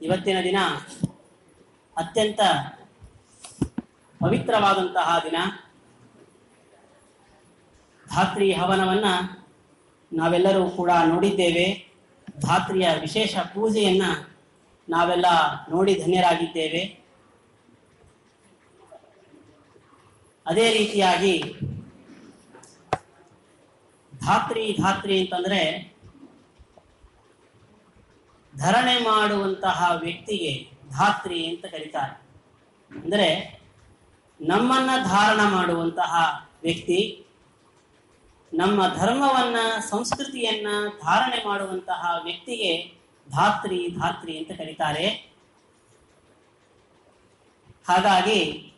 ಇವತ್ತಿನ ದಿನ ಅತ್ಯಂತ ಪವಿತ್ರವಾದಂತಹ ದಿನ ಧಾತ್ರಿ ಹವನವನ್ನ ನಾವೆಲ್ಲರೂ ಕೂಡ ನೋಡಿದ್ದೇವೆ ಧಾತ್ರಿಯ ವಿಶೇಷ ಪೂಜೆಯನ್ನ ನಾವೆಲ್ಲ ನೋಡಿ ಧನ್ಯರಾಗಿದ್ದೇವೆ ಅದೇ ರೀತಿಯಾಗಿ ಧಾತ್ರಿ ಧಾತ್ರಿ ಅಂತಂದ್ರೆ ಧರಣೆ ಮಾಡುವಂತಹ ವ್ಯಕ್ತಿಗೆ ಧಾತ್ರಿ ಅಂತ ಕರೀತಾರೆ ಅಂದರೆ ನಮ್ಮನ್ನ ಧಾರಣ ಮಾಡುವಂತಹ ವ್ಯಕ್ತಿ ನಮ್ಮ ಧರ್ಮವನ್ನ ಸಂಸ್ಕೃತಿಯನ್ನ ಧಾರಣೆ ಮಾಡುವಂತಹ ವ್ಯಕ್ತಿಗೆ ಧಾತ್ರಿ ಧಾತ್ರಿ ಅಂತ ಕರೀತಾರೆ ಹಾಗಾಗಿ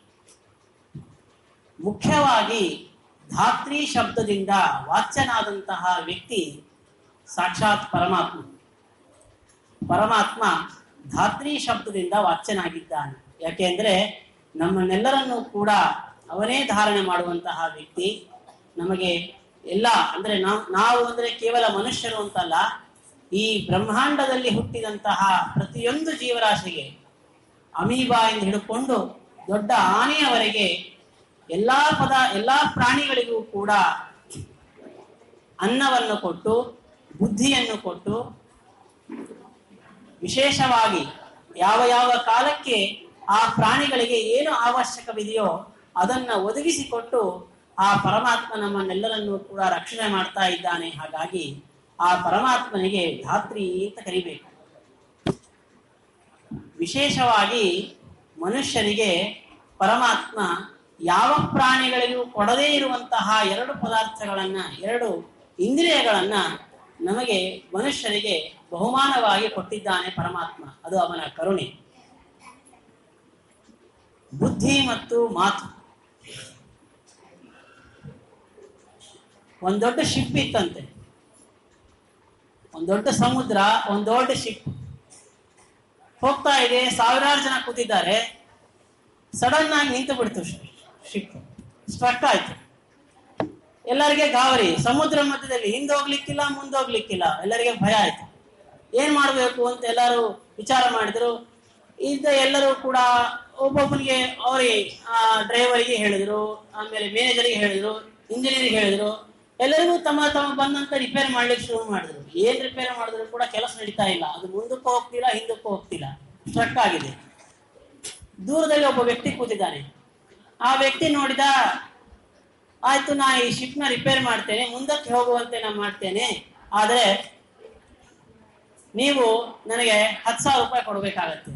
ಮುಖ್ಯವಾಗಿ ಧಾತ್ರಿ ಶಬ್ದದಿಂದ ವಾಚ್ಯನಾದಂತಹ ವ್ಯಕ್ತಿ ಸಾಕ್ಷಾತ್ ಪರಮಾತ್ಮ ಪರಮಾತ್ಮ ಧಾತ್ರಿ ಶಬ್ದದಿಂದ ವಾಚ್ಯನಾಗಿದ್ದಾನೆ ಯಾಕೆಂದ್ರೆ ನಮ್ಮನ್ನೆಲ್ಲರನ್ನೂ ಕೂಡ ಅವನೇ ಧಾರಣೆ ಮಾಡುವಂತಹ ವ್ಯಕ್ತಿ ನಮಗೆ ಎಲ್ಲ ಅಂದ್ರೆ ನಾವು ನಾವು ಅಂದ್ರೆ ಕೇವಲ ಮನುಷ್ಯರು ಅಂತಲ್ಲ ಈ ಬ್ರಹ್ಮಾಂಡದಲ್ಲಿ ಹುಟ್ಟಿದಂತಹ ಪ್ರತಿಯೊಂದು ಜೀವರಾಶಿಗೆ ಅಮೀಬಾಯಿಂದ ಹಿಡ್ಕೊಂಡು ದೊಡ್ಡ ಆನೆಯವರೆಗೆ ಎಲ್ಲಾ ಪದ ಎಲ್ಲಾ ಪ್ರಾಣಿಗಳಿಗೂ ಕೂಡ ಅನ್ನವನ್ನು ಕೊಟ್ಟು ಬುದ್ಧಿಯನ್ನು ಕೊಟ್ಟು ವಿಶೇಷವಾಗಿ ಯಾವ ಯಾವ ಕಾಲಕ್ಕೆ ಆ ಪ್ರಾಣಿಗಳಿಗೆ ಏನು ಅವಶ್ಯಕವಿದೆಯೋ ಅದನ್ನ ಒದಗಿಸಿಕೊಟ್ಟು ಆ ಪರಮಾತ್ಮ ನಮ್ಮನ್ನೆಲ್ಲರನ್ನೂ ಕೂಡ ರಕ್ಷಣೆ ಮಾಡ್ತಾ ಇದ್ದಾನೆ ಹಾಗಾಗಿ ಆ ಪರಮಾತ್ಮನಿಗೆ ಧಾತ್ರಿ ಅಂತ ಕರಿಬೇಕು ವಿಶೇಷವಾಗಿ ಮನುಷ್ಯರಿಗೆ ಪರಮಾತ್ಮ ಯಾವ ಪ್ರಾಣಿಗಳಿಗೂ ಕೊಡದೇ ಇರುವಂತಹ ಎರಡು ಪದಾರ್ಥಗಳನ್ನ ಎರಡು ಇಂದ್ರಿಯಗಳನ್ನ ನಮಗೆ ಮನುಷ್ಯರಿಗೆ ಬಹುಮಾನವಾಗಿ ಕೊಟ್ಟಿದ್ದಾನೆ ಪರಮಾತ್ಮ ಅದು ಅವನ ಕರುಣೆ ಬುದ್ಧಿ ಮತ್ತು ಮಾತು ಒಂದ್ ದೊಡ್ಡ ಶಿಪ್ ಇತ್ತಂತೆ ಒಂದ್ ದೊಡ್ಡ ಸಮುದ್ರ ಒಂದ್ ದೊಡ್ಡ ಶಿಪ್ ಹೋಗ್ತಾ ಇದೆ ಸಾವಿರಾರು ಜನ ಕೂತಿದ್ದಾರೆ ಸಡನ್ ಆಗಿ ನಿಂತು ಬಿಡ್ತು ಶಿಪ್ ಸ್ಟ್ರಕ್ ಆಯ್ತು ಎಲ್ಲರಿಗೆ ಗಾಬರಿ ಸಮುದ್ರ ಮಧ್ಯದಲ್ಲಿ ಹಿಂದೆ ಹೋಗ್ಲಿಕ್ಕಿಲ್ಲ ಮುಂದೆ ಹೋಗ್ಲಿಕ್ಕಿಲ್ಲ ಎಲ್ಲರಿಗೆ ಭಯ ಆಯ್ತು ಏನ್ ಮಾಡ್ಬೇಕು ಅಂತ ಎಲ್ಲರೂ ವಿಚಾರ ಮಾಡಿದ್ರು ಇದ್ದ ಎಲ್ಲರೂ ಕೂಡ ಒಬ್ಬೊಬ್ಬನಿಗೆ ಅವರಿಗೆ ಡ್ರೈವರಿಗೆ ಹೇಳಿದ್ರು ಆಮೇಲೆ ಮ್ಯಾನೇಜರ್ಗೆ ಹೇಳಿದ್ರು ಇಂಜಿನಿಯರಿಗೆ ಹೇಳಿದ್ರು ಎಲ್ಲರಿಗೂ ತಮ್ಮ ತಮ್ಮ ಬಂದಂತ ರಿಪೇರ್ ಮಾಡ್ಲಿಕ್ಕೆ ಶುರು ಮಾಡಿದ್ರು ಏನ್ ರಿಪೇರ್ ಮಾಡಿದ್ರು ಕೂಡ ಕೆಲಸ ನಡೀತಾ ಇಲ್ಲ ಅದು ಮುಂದಕ್ಕೂ ಹೋಗ್ತಿಲ್ಲ ಹಿಂದಕ್ಕೂ ಹೋಗ್ತಿಲ್ಲ ಸ್ಟ್ರಕ್ ಆಗಿದೆ ದೂರದಲ್ಲಿ ಒಬ್ಬ ವ್ಯಕ್ತಿ ಕೂತಿದ್ದಾನೆ ಆ ವ್ಯಕ್ತಿ ನೋಡಿದ ಆಯ್ತು ನಾ ಈ ಶಿಪ್ ನ ರಿಪೇರ್ ಮಾಡ್ತೇನೆ ಮುಂದಕ್ಕೆ ಹೋಗುವಂತೆ ನಾ ಮಾಡ್ತೇನೆ ಆದ್ರೆ ನೀವು ನನಗೆ ಹತ್ತು ಸಾವಿರ ರೂಪಾಯಿ ಕೊಡ್ಬೇಕಾಗತ್ತೆ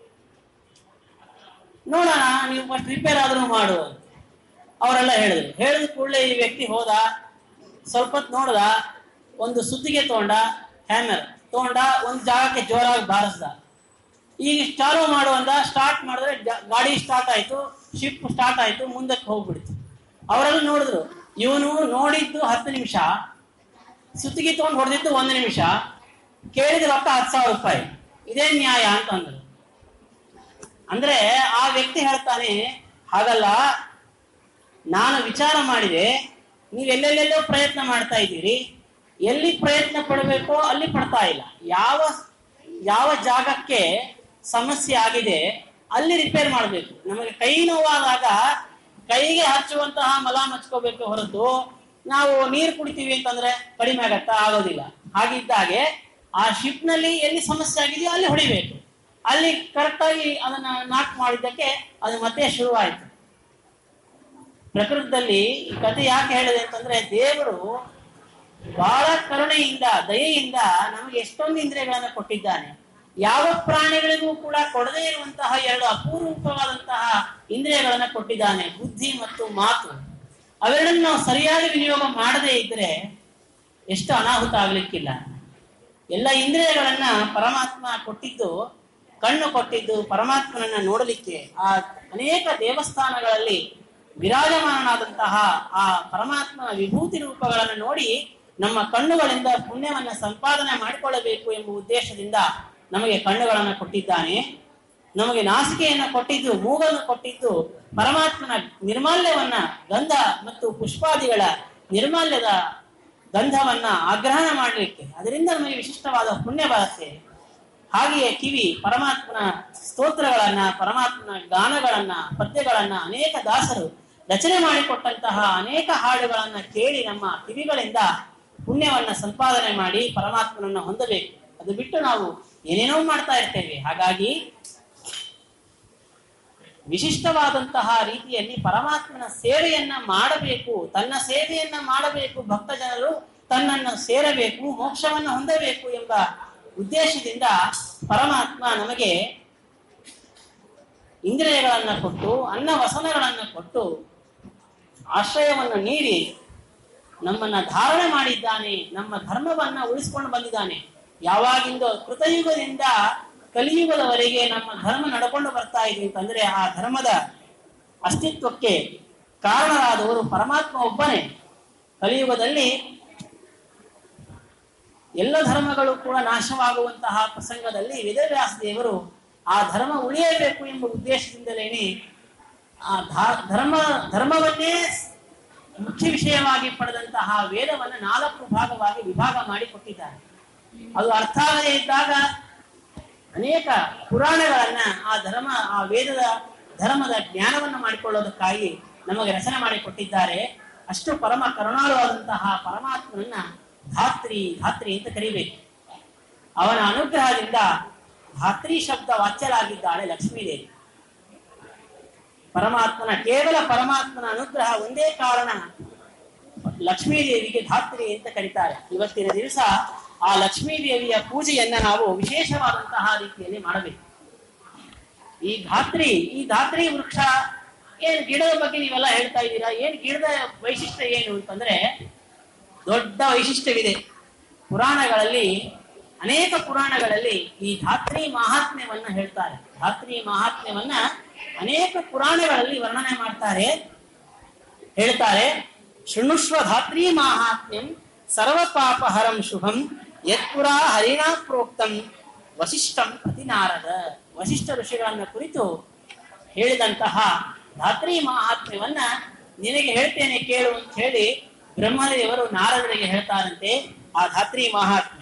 ನೋಡೋಣ ನೀವು ಫಸ್ಟ್ ರಿಪೇರ್ ಆದ್ರೂ ಮಾಡು ಅಂತ ಅವರೆಲ್ಲ ಹೇಳಿದ್ರು ಹೇಳಿದ ಕೂಡಲೇ ಈ ವ್ಯಕ್ತಿ ಹೋದ ಸ್ವಲ್ಪ ಹೊತ್ತು ನೋಡ್ದ ಒಂದು ಸುತ್ತಿಗೆ ತಗೊಂಡ ಹ್ಯಾಮರ್ ತಗೊಂಡ ಒಂದು ಜಾಗಕ್ಕೆ ಜೋರಾಗಿ ಬಾರಿಸ್ದ ಈಗ ಚಾಲು ಮಾಡುವಂದ ಸ್ಟಾರ್ಟ್ ಮಾಡಿದ್ರೆ ಜ- ಗಾಡಿ ಸ್ಟಾರ್ಟ್ ಆಯ್ತು ಶಿಪ್ ಸ್ಟಾರ್ಟ್ ಆಯ್ತು ಮುಂದಕ್ಕೆ ಹೋಗ್ಬಿಡ್ತು ಅವರೆಲ್ಲ ನೋಡಿದ್ರು ಇವನು ನೋಡಿದ್ದು ಹತ್ತು ನಿಮಿಷ ಸುತ್ತಿಗೆ ತಗೊಂಡು ಹೊಡೆದಿದ್ದು ಒಂದು ನಿಮಿಷ ಕೇಳಿದ ರೊಕ್ಕ ಹತ್ತು ಸಾವಿರ ರೂಪಾಯಿ ಇದೇ ನ್ಯಾಯ ಅಂತ ಅಂದ್ರು ಅಂದ್ರೆ ಆ ವ್ಯಕ್ತಿ ಹೇಳ್ತಾನೆ ಹಾಗಲ್ಲ ನಾನು ವಿಚಾರ ಮಾಡಿದೆ ನೀವು ಎಲ್ಲೆಲ್ಲೆಲ್ಲೋ ಪ್ರಯತ್ನ ಮಾಡ್ತಾ ಇದ್ದೀರಿ ಎಲ್ಲಿ ಪ್ರಯತ್ನ ಪಡಬೇಕೋ ಅಲ್ಲಿ ಪಡ್ತಾ ಇಲ್ಲ ಯಾವ ಯಾವ ಜಾಗಕ್ಕೆ ಸಮಸ್ಯೆ ಆಗಿದೆ ಅಲ್ಲಿ ರಿಪೇರ್ ಮಾಡಬೇಕು ನಮಗೆ ಕೈ ನೋವಾದಾಗ ಕೈಗೆ ಹಚ್ಚುವಂತಹ ಮಲ ಹಚ್ಕೋಬೇಕು ಹೊರತು ನಾವು ನೀರು ಕುಡಿತೀವಿ ಅಂತಂದ್ರೆ ಕಡಿಮೆ ಆಗತ್ತಾ ಆಗೋದಿಲ್ಲ ಹಾಗಿದ್ದಾಗೆ ಆ ಶಿಪ್ ನಲ್ಲಿ ಎಲ್ಲಿ ಸಮಸ್ಯೆ ಆಗಿದೆಯೋ ಅಲ್ಲಿ ಹೊಡಿಬೇಕು ಅಲ್ಲಿ ಕರೆಕ್ಟಾಗಿ ಅದನ್ನ ನಾಕ್ ಮಾಡಿದ್ದಕ್ಕೆ ಅದು ಮತ್ತೆ ಶುರುವಾಯಿತು ಪ್ರಕೃತದಲ್ಲಿ ಈ ಕಥೆ ಯಾಕೆ ಹೇಳಿದೆ ಅಂತಂದ್ರೆ ದೇವರು ಬಹಳ ಕರುಣೆಯಿಂದ ದಯೆಯಿಂದ ನಮಗೆ ಎಷ್ಟೊಂದು ಇಂದ್ರಿಯಗಳನ್ನು ಕೊಟ್ಟಿದ್ದಾನೆ ಯಾವ ಪ್ರಾಣಿಗಳಿಗೂ ಕೂಡ ಕೊಡದೇ ಇರುವಂತಹ ಎರಡು ಅಪೂರ್ವವಾದಂತಹ ಇಂದ್ರಿಯಗಳನ್ನ ಕೊಟ್ಟಿದ್ದಾನೆ ಬುದ್ಧಿ ಮತ್ತು ಮಾತು ಅವೆರಡನ್ನು ನಾವು ಸರಿಯಾಗಿ ವಿನಿಯೋಗ ಮಾಡದೇ ಇದ್ರೆ ಎಷ್ಟು ಅನಾಹುತ ಆಗ್ಲಿಕ್ಕಿಲ್ಲ ಎಲ್ಲ ಇಂದ್ರಿಯಗಳನ್ನ ಪರಮಾತ್ಮ ಕೊಟ್ಟಿದ್ದು ಕಣ್ಣು ಕೊಟ್ಟಿದ್ದು ಪರಮಾತ್ಮನನ್ನ ನೋಡಲಿಕ್ಕೆ ಆ ಅನೇಕ ದೇವಸ್ಥಾನಗಳಲ್ಲಿ ವಿರಾಜಮಾನನಾದಂತಹ ಆ ಪರಮಾತ್ಮನ ವಿಭೂತಿ ರೂಪಗಳನ್ನು ನೋಡಿ ನಮ್ಮ ಕಣ್ಣುಗಳಿಂದ ಪುಣ್ಯವನ್ನ ಸಂಪಾದನೆ ಮಾಡಿಕೊಳ್ಳಬೇಕು ಎಂಬ ಉದ್ದೇಶದಿಂದ ನಮಗೆ ಕಣ್ಣುಗಳನ್ನು ಕೊಟ್ಟಿದ್ದಾನೆ ನಮಗೆ ನಾಸಿಕೆಯನ್ನು ಕೊಟ್ಟಿದ್ದು ಮೂಗನ್ನು ಕೊಟ್ಟಿದ್ದು ಪರಮಾತ್ಮನ ನಿರ್ಮಾಲ್ಯವನ್ನ ಗಂಧ ಮತ್ತು ಪುಷ್ಪಾದಿಗಳ ನಿರ್ಮಾಲ್ಯದ ಗಂಧವನ್ನ ಆಗ್ರಹಣ ಮಾಡಲಿಕ್ಕೆ ಅದರಿಂದ ನಮಗೆ ವಿಶಿಷ್ಟವಾದ ಪುಣ್ಯ ಬರುತ್ತೆ ಹಾಗೆಯೇ ಕಿವಿ ಪರಮಾತ್ಮನ ಸ್ತೋತ್ರಗಳನ್ನ ಪರಮಾತ್ಮನ ಗಾನಗಳನ್ನ ಪದ್ಯಗಳನ್ನ ಅನೇಕ ದಾಸರು ರಚನೆ ಮಾಡಿಕೊಟ್ಟಂತಹ ಅನೇಕ ಹಾಡುಗಳನ್ನ ಕೇಳಿ ನಮ್ಮ ಕಿವಿಗಳಿಂದ ಪುಣ್ಯವನ್ನ ಸಂಪಾದನೆ ಮಾಡಿ ಪರಮಾತ್ಮನನ್ನ ಹೊಂದಬೇಕು ಅದು ಬಿಟ್ಟು ನಾವು ಏನೇನೋ ಮಾಡ್ತಾ ಇರ್ತೇವೆ ಹಾಗಾಗಿ ವಿಶಿಷ್ಟವಾದಂತಹ ರೀತಿಯಲ್ಲಿ ಪರಮಾತ್ಮನ ಸೇವೆಯನ್ನ ಮಾಡಬೇಕು ತನ್ನ ಸೇವೆಯನ್ನ ಮಾಡಬೇಕು ಭಕ್ತ ಜನರು ತನ್ನನ್ನು ಸೇರಬೇಕು ಮೋಕ್ಷವನ್ನು ಹೊಂದಬೇಕು ಎಂಬ ಉದ್ದೇಶದಿಂದ ಪರಮಾತ್ಮ ನಮಗೆ ಇಂದ್ರಿಯಗಳನ್ನ ಕೊಟ್ಟು ಅನ್ನ ವಸನಗಳನ್ನ ಕೊಟ್ಟು ಆಶ್ರಯವನ್ನು ನೀಡಿ ನಮ್ಮನ್ನ ಧಾರಣೆ ಮಾಡಿದ್ದಾನೆ ನಮ್ಮ ಧರ್ಮವನ್ನ ಉಳಿಸಿಕೊಂಡು ಬಂದಿದ್ದಾನೆ ಯಾವಾಗಿಂದ ಕೃತಯುಗದಿಂದ ಕಲಿಯುಗದವರೆಗೆ ನಮ್ಮ ಧರ್ಮ ನಡ್ಕೊಂಡು ಬರ್ತಾ ಇದೆ ಅಂತಂದ್ರೆ ಆ ಧರ್ಮದ ಅಸ್ತಿತ್ವಕ್ಕೆ ಕಾರಣರಾದವರು ಪರಮಾತ್ಮ ಒಬ್ಬನೇ ಕಲಿಯುಗದಲ್ಲಿ ಎಲ್ಲ ಧರ್ಮಗಳು ಕೂಡ ನಾಶವಾಗುವಂತಹ ಪ್ರಸಂಗದಲ್ಲಿ ವೇದವ್ಯಾಸ ದೇವರು ಆ ಧರ್ಮ ಉಳಿಯಬೇಕು ಎಂಬ ಉದ್ದೇಶದಿಂದಲೇನೆ ಆ ಧಾ- ಧರ್ಮ ಧರ್ಮವನ್ನೇ ಮುಖ್ಯ ವಿಷಯವಾಗಿ ಪಡೆದಂತಹ ವೇದವನ್ನು ನಾಲ್ಕು ಭಾಗವಾಗಿ ವಿಭಾಗ ಮಾಡಿ ಕೊಟ್ಟಿದ್ದಾರೆ ಅದು ಅರ್ಥ ಆಗದೇ ಇದ್ದಾಗ ಅನೇಕ ಪುರಾಣಗಳನ್ನ ಆ ಧರ್ಮ ಆ ವೇದದ ಧರ್ಮದ ಜ್ಞಾನವನ್ನು ಮಾಡಿಕೊಳ್ಳೋದಕ್ಕಾಗಿ ನಮಗೆ ರಚನೆ ಮಾಡಿಕೊಟ್ಟಿದ್ದಾರೆ ಅಷ್ಟು ಪರಮ ಕರುಣಾಳುವಾದಂತಹ ಪರಮಾತ್ಮನನ್ನ ಧಾತ್ರಿ ಧಾತ್ರಿ ಅಂತ ಕರಿಬೇಕು ಅವನ ಅನುಗ್ರಹದಿಂದ ಧಾತ್ರಿ ಶಬ್ದ ವಾಚ್ಯಲಾಗಿದ್ದಾಳೆ ಲಕ್ಷ್ಮೀದೇವಿ ಪರಮಾತ್ಮನ ಕೇವಲ ಪರಮಾತ್ಮನ ಅನುಗ್ರಹ ಒಂದೇ ಕಾರಣ ಲಕ್ಷ್ಮೀದೇವಿಗೆ ಧಾತ್ರಿ ಅಂತ ಕರೀತಾರೆ ಇವತ್ತಿನ ದಿವಸ ಆ ಲಕ್ಷ್ಮೀದೇವಿಯ ಪೂಜೆಯನ್ನ ನಾವು ವಿಶೇಷವಾದಂತಹ ರೀತಿಯಲ್ಲಿ ಮಾಡಬೇಕು ಈ ಧಾತ್ರಿ ಈ ಧಾತ್ರಿ ವೃಕ್ಷ ಏನ್ ಗಿಡದ ಬಗ್ಗೆ ನೀವೆಲ್ಲ ಹೇಳ್ತಾ ಇದ್ದೀರಾ ಏನ್ ಗಿಡದ ವೈಶಿಷ್ಟ್ಯ ಏನು ಅಂತಂದ್ರೆ ದೊಡ್ಡ ವೈಶಿಷ್ಟ್ಯವಿದೆ ಪುರಾಣಗಳಲ್ಲಿ ಅನೇಕ ಪುರಾಣಗಳಲ್ಲಿ ಈ ಧಾತ್ರಿ ಮಹಾತ್ಮ್ಯವನ್ನ ಹೇಳ್ತಾರೆ ಧಾತ್ರಿ ಮಹಾತ್ಮ್ಯವನ್ನ ಅನೇಕ ಪುರಾಣಗಳಲ್ಲಿ ವರ್ಣನೆ ಮಾಡ್ತಾರೆ ಹೇಳ್ತಾರೆ ಶೃಣುಷ್ವ ಧಾತ್ರಿ ಮಾಹಾತ್ಮ್ಯಂ ಸರ್ವ ಪಾಪಹರಂ ಶುಭಂ ಯತ್ಪುರ ಹರಿಣಾ ಪ್ರೋಕ್ತಂ ವಸಿಷ್ಠಂ ಪ್ರತಿ ನಾರದ ವಸಿಷ್ಠ ಋಷಿಗಳನ್ನ ಕುರಿತು ಹೇಳಿದಂತಹ ಧಾತ್ರಿ ಮಹಾತ್ಮ್ಯವನ್ನ ನಿನಗೆ ಹೇಳ್ತೇನೆ ಕೇಳು ಅಂತ ಹೇಳಿ ಬ್ರಹ್ಮದೇವರು ನಾರದರಿಗೆ ಹೇಳ್ತಾರಂತೆ ಆ ಧಾತ್ರಿ ಮಹಾತ್ಮೆ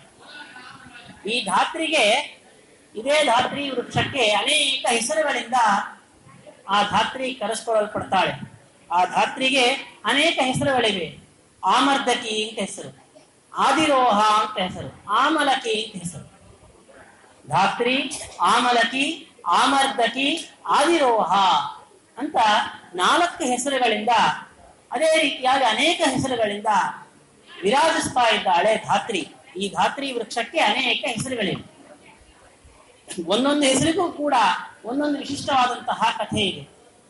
ಈ ಧಾತ್ರಿಗೆ ಇದೇ ಧಾತ್ರಿ ವೃಕ್ಷಕ್ಕೆ ಅನೇಕ ಹೆಸರುಗಳಿಂದ ಆ ಧಾತ್ರಿ ಕರೆಸ್ಕೊಳ್ಳಲ್ಪಡ್ತಾಳೆ ಆ ಧಾತ್ರಿಗೆ ಅನೇಕ ಹೆಸರುಗಳಿವೆ ಆಮರ್ದಕಿ ಅಂತ ಹೆಸರು ಆದಿರೋಹ ಅಂತ ಹೆಸರು ಆಮಲಕಿ ಅಂತ ಹೆಸರು ಧಾತ್ರಿ ಆಮಲಕಿ ಆಮರ್ದಕಿ ಆದಿರೋಹ ಅಂತ ನಾಲ್ಕು ಹೆಸರುಗಳಿಂದ ಅದೇ ರೀತಿಯಾಗಿ ಅನೇಕ ಹೆಸರುಗಳಿಂದ ವಿರಾಜಿಸ್ತಾ ಇದ್ದಾಳೆ ಧಾತ್ರಿ ಈ ಧಾತ್ರಿ ವೃಕ್ಷಕ್ಕೆ ಅನೇಕ ಹೆಸರುಗಳಿವೆ ಒಂದೊಂದು ಹೆಸರಿಗೂ ಕೂಡ ಒಂದೊಂದು ವಿಶಿಷ್ಟವಾದಂತಹ ಕಥೆ ಇದೆ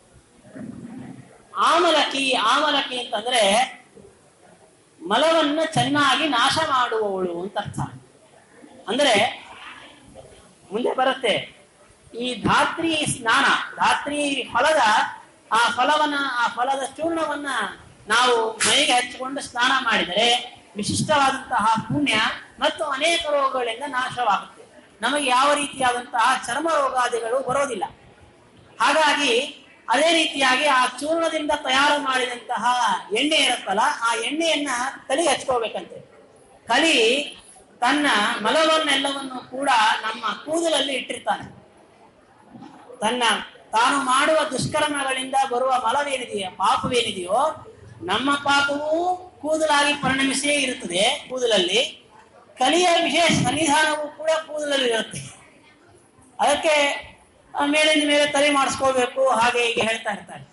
ಆಮಲಕಿ ಆಮಲಕಿ ಅಂತಂದ್ರೆ ಮಲವನ್ನ ಚೆನ್ನಾಗಿ ನಾಶ ಮಾಡುವವಳು ಅಂತ ಅರ್ಥ ಅಂದ್ರೆ ಮುಂದೆ ಬರುತ್ತೆ ಈ ಧಾತ್ರಿ ಸ್ನಾನ ಧಾತ್ರಿ ಫಲದ ಆ ಫಲವನ್ನ ಆ ಫಲದ ಚೂರ್ಣವನ್ನ ನಾವು ಮೈಗೆ ಹಚ್ಚಿಕೊಂಡು ಸ್ನಾನ ಮಾಡಿದರೆ ವಿಶಿಷ್ಟವಾದಂತಹ ಪುಣ್ಯ ಮತ್ತು ಅನೇಕ ರೋಗಗಳಿಂದ ನಾಶವಾಗುತ್ತೆ ನಮಗೆ ಯಾವ ರೀತಿಯಾದಂತಹ ಚರ್ಮ ರೋಗಾದಿಗಳು ಬರೋದಿಲ್ಲ ಹಾಗಾಗಿ ಅದೇ ರೀತಿಯಾಗಿ ಆ ಚೂರ್ಣದಿಂದ ತಯಾರು ಮಾಡಿದಂತಹ ಎಣ್ಣೆ ಇರುತ್ತಲ್ಲ ಆ ಎಣ್ಣೆಯನ್ನ ತಲೆಗೆ ಹಚ್ಕೋಬೇಕಂತೆ ಕಲಿ ತನ್ನ ಮಲವನ್ನೆಲ್ಲವನ್ನು ಕೂಡ ನಮ್ಮ ಕೂದಲಲ್ಲಿ ಇಟ್ಟಿರ್ತಾನೆ ತನ್ನ ತಾನು ಮಾಡುವ ದುಷ್ಕರ್ಮಗಳಿಂದ ಬರುವ ಮಲವೇನಿದೆಯೋ ಪಾಪವೇನಿದೆಯೋ ನಮ್ಮ ಪಾಪವೂ ಕೂದಲಾಗಿ ಪರಿಣಮಿಸಿಯೇ ಇರುತ್ತದೆ ಕೂದಲಲ್ಲಿ ಕಲಿಯ ವಿಶೇಷ ಸನ್ನಿಧಾನವೂ ಕೂಡ ಕೂದಲಲ್ಲಿ ಇರುತ್ತೆ ಅದಕ್ಕೆ ಆ ಮೇಲಿಂದ ಮೇಲೆ ತಲೆ ಮಾಡಿಸ್ಕೋಬೇಕು ಹಾಗೆ ಹೀಗೆ ಹೇಳ್ತಾ ಇರ್ತಾರೆ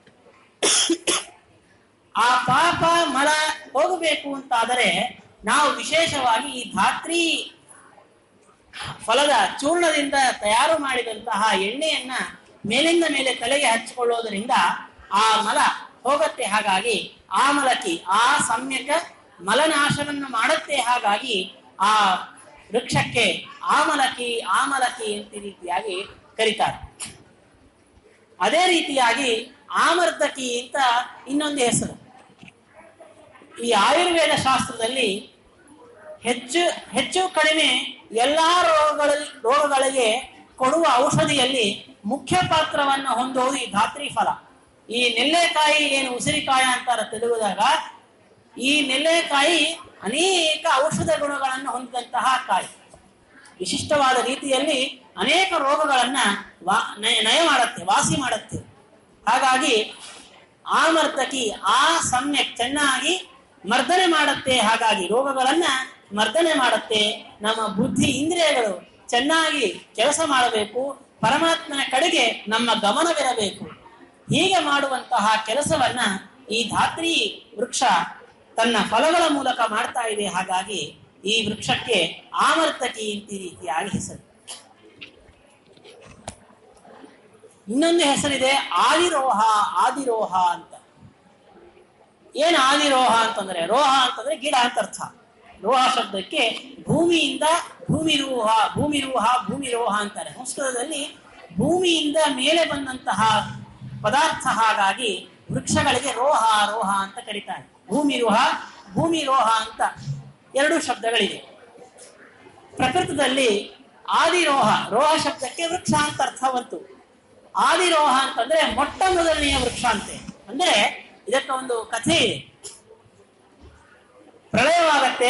ಆ ಪಾಪ ಮಲ ಹೋಗಬೇಕು ಅಂತಾದರೆ ನಾವು ವಿಶೇಷವಾಗಿ ಈ ಧಾತ್ರಿ ಫಲದ ಚೂರ್ಣದಿಂದ ತಯಾರು ಮಾಡಿದಂತಹ ಎಣ್ಣೆಯನ್ನ ಮೇಲಿಂದ ಮೇಲೆ ತಲೆಗೆ ಹಚ್ಚಿಕೊಳ್ಳೋದರಿಂದ ಆ ಮಲ ಹೋಗತ್ತೆ ಹಾಗಾಗಿ ಆ ಮಲಕಿ ಆ ಸಮ್ಯಕ ಮಲನಾಶವನ್ನು ಮಾಡುತ್ತೆ ಹಾಗಾಗಿ ಆ ವೃಕ್ಷಕ್ಕೆ ಆಮಲಕಿ ಆಮಲಕಿ ಅಂತ ರೀತಿಯಾಗಿ ಕರೀತಾರೆ ಅದೇ ರೀತಿಯಾಗಿ ಆಮರ್ದಕಿ ಅಂತ ಇನ್ನೊಂದು ಹೆಸರು ಈ ಆಯುರ್ವೇದ ಶಾಸ್ತ್ರದಲ್ಲಿ ಹೆಚ್ಚು ಹೆಚ್ಚು ಕಡಿಮೆ ಎಲ್ಲಾ ರೋಗಗಳಲ್ಲಿ ರೋಗಗಳಿಗೆ ಕೊಡುವ ಔಷಧಿಯಲ್ಲಿ ಮುಖ್ಯ ಪಾತ್ರವನ್ನು ಹೊಂದುವುದು ಈ ಧಾತ್ರಿ ಫಲ ಈ ನೆಲ್ಲೆಕಾಯಿ ಏನು ಉಸಿರಿಕಾಯ ಅಂತಾರ ತೆಲುಗುದಾಗ ಈ ನೆಲ್ಲೆಕಾಯಿ ಅನೇಕ ಔಷಧ ಗುಣಗಳನ್ನು ಹೊಂದಿದಂತಹ ಕಾಯಿ ವಿಶಿಷ್ಟವಾದ ರೀತಿಯಲ್ಲಿ ಅನೇಕ ರೋಗಗಳನ್ನ ವಾ ನಯ ನಯ ಮಾಡುತ್ತೆ ವಾಸಿ ಮಾಡುತ್ತೆ ಹಾಗಾಗಿ ಆಮರ್ತಕಿ ಆ ಸಮ್ಯಕ್ ಚೆನ್ನಾಗಿ ಮರ್ದನೆ ಮಾಡುತ್ತೆ ಹಾಗಾಗಿ ರೋಗಗಳನ್ನ ಮರ್ದನೆ ಮಾಡುತ್ತೆ ನಮ್ಮ ಬುದ್ಧಿ ಇಂದ್ರಿಯಗಳು ಚೆನ್ನಾಗಿ ಕೆಲಸ ಮಾಡಬೇಕು ಪರಮಾತ್ಮನ ಕಡೆಗೆ ನಮ್ಮ ಗಮನವಿರಬೇಕು ಹೀಗೆ ಮಾಡುವಂತಹ ಕೆಲಸವನ್ನ ಈ ಧಾತ್ರಿ ವೃಕ್ಷ ತನ್ನ ಫಲಗಳ ಮೂಲಕ ಮಾಡ್ತಾ ಇದೆ ಹಾಗಾಗಿ ಈ ವೃಕ್ಷಕ್ಕೆ ಆಮರ್ತಕಿ ಅಂತ ಈ ರೀತಿಯಾಗಿ ಹೆಸರು ಇನ್ನೊಂದು ಹೆಸರಿದೆ ಆದಿರೋಹ ಆದಿರೋಹ ಅಂತ ಏನು ಆದಿರೋಹ ಅಂತಂದ್ರೆ ರೋಹ ಅಂತಂದ್ರೆ ಗಿಡ ಅಂತ ಅರ್ಥ ರೋಹ ಶಬ್ದಕ್ಕೆ ಭೂಮಿಯಿಂದ ಭೂಮಿರೂಹ ಭೂಮಿರೂಹ ಭೂಮಿರೋಹ ಅಂತಾರೆ ಸಂಸ್ಕೃತದಲ್ಲಿ ಭೂಮಿಯಿಂದ ಮೇಲೆ ಬಂದಂತಹ ಪದಾರ್ಥ ಹಾಗಾಗಿ ವೃಕ್ಷಗಳಿಗೆ ರೋಹ ರೋಹ ಅಂತ ಕರೀತಾರೆ ಭೂಮಿರೋಹ ಭೂಮಿರೋಹ ಅಂತ ಎರಡು ಶಬ್ದಗಳಿವೆ ಪ್ರಕೃತದಲ್ಲಿ ಆದಿರೋಹ ರೋಹ ಶಬ್ದಕ್ಕೆ ವೃಕ್ಷ ಅಂತ ಅರ್ಥವಂತು ಆದಿರೋಹ ಅಂತಂದ್ರೆ ಮೊಟ್ಟ ಮೊದಲನೆಯ ವೃಕ್ಷ ಅಂತೆ ಅಂದ್ರೆ ಇದಕ್ಕೆ ಒಂದು ಕಥೆ ಇದೆ ಪ್ರಳಯವಾಗತ್ತೆ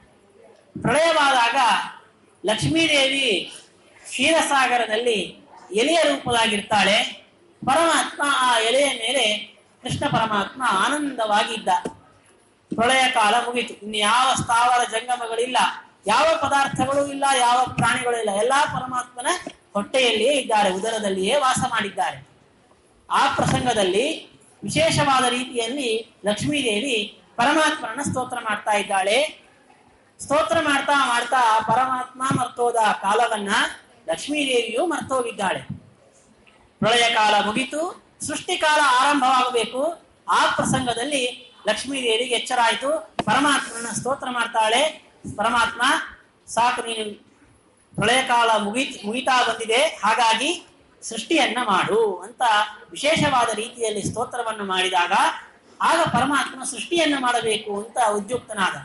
ಪ್ರಳಯವಾದಾಗ ಲಕ್ಷ್ಮೀದೇವಿ ಕ್ಷೀರಸಾಗರದಲ್ಲಿ ಎಲೆಯ ರೂಪದಾಗಿರ್ತಾಳೆ ಪರಮಾತ್ಮ ಆ ಎಲೆಯ ಮೇಲೆ ಕೃಷ್ಣ ಪರಮಾತ್ಮ ಆನಂದವಾಗಿದ್ದ ಪ್ರಳಯ ಕಾಲ ಮುಗೀತು ಇನ್ನು ಯಾವ ಸ್ಥಾವರ ಜಂಗಮಗಳಿಲ್ಲ ಯಾವ ಪದಾರ್ಥಗಳು ಇಲ್ಲ ಯಾವ ಪ್ರಾಣಿಗಳು ಇಲ್ಲ ಎಲ್ಲಾ ಪರಮಾತ್ಮನ ಹೊಟ್ಟೆಯಲ್ಲಿಯೇ ಇದ್ದಾರೆ ಉದರದಲ್ಲಿಯೇ ವಾಸ ಮಾಡಿದ್ದಾರೆ ಆ ಪ್ರಸಂಗದಲ್ಲಿ ವಿಶೇಷವಾದ ರೀತಿಯಲ್ಲಿ ಲಕ್ಷ್ಮೀದೇವಿ ಪರಮಾತ್ಮನ ಸ್ತೋತ್ರ ಮಾಡ್ತಾ ಇದ್ದಾಳೆ ಸ್ತೋತ್ರ ಮಾಡ್ತಾ ಮಾಡ್ತಾ ಪರಮಾತ್ಮ ಮರ್ತೋದ ಕಾಲವನ್ನ ಲಕ್ಷ್ಮೀದೇವಿಯು ಮರ್ತೋಗಿದ್ದಾಳೆ ಪ್ರಳಯ ಕಾಲ ಮುಗಿತು ಸೃಷ್ಟಿ ಕಾಲ ಆರಂಭವಾಗಬೇಕು ಆ ಪ್ರಸಂಗದಲ್ಲಿ ಲಕ್ಷ್ಮೀದೇವಿಗೆ ಎಚ್ಚರ ಆಯಿತು ಪರಮಾತ್ಮನ ಸ್ತೋತ್ರ ಮಾಡ್ತಾಳೆ ಪರಮಾತ್ಮ ಸಾಕು ನೀನು ಪ್ರಳಯ ಕಾಲ ಮುಗಿ ಮುಗಿತಾ ಬಂದಿದೆ ಹಾಗಾಗಿ ಸೃಷ್ಟಿಯನ್ನ ಮಾಡು ಅಂತ ವಿಶೇಷವಾದ ರೀತಿಯಲ್ಲಿ ಸ್ತೋತ್ರವನ್ನು ಮಾಡಿದಾಗ ಆಗ ಪರಮಾತ್ಮ ಸೃಷ್ಟಿಯನ್ನ ಮಾಡಬೇಕು ಅಂತ ಉದ್ಯುಕ್ತನಾದ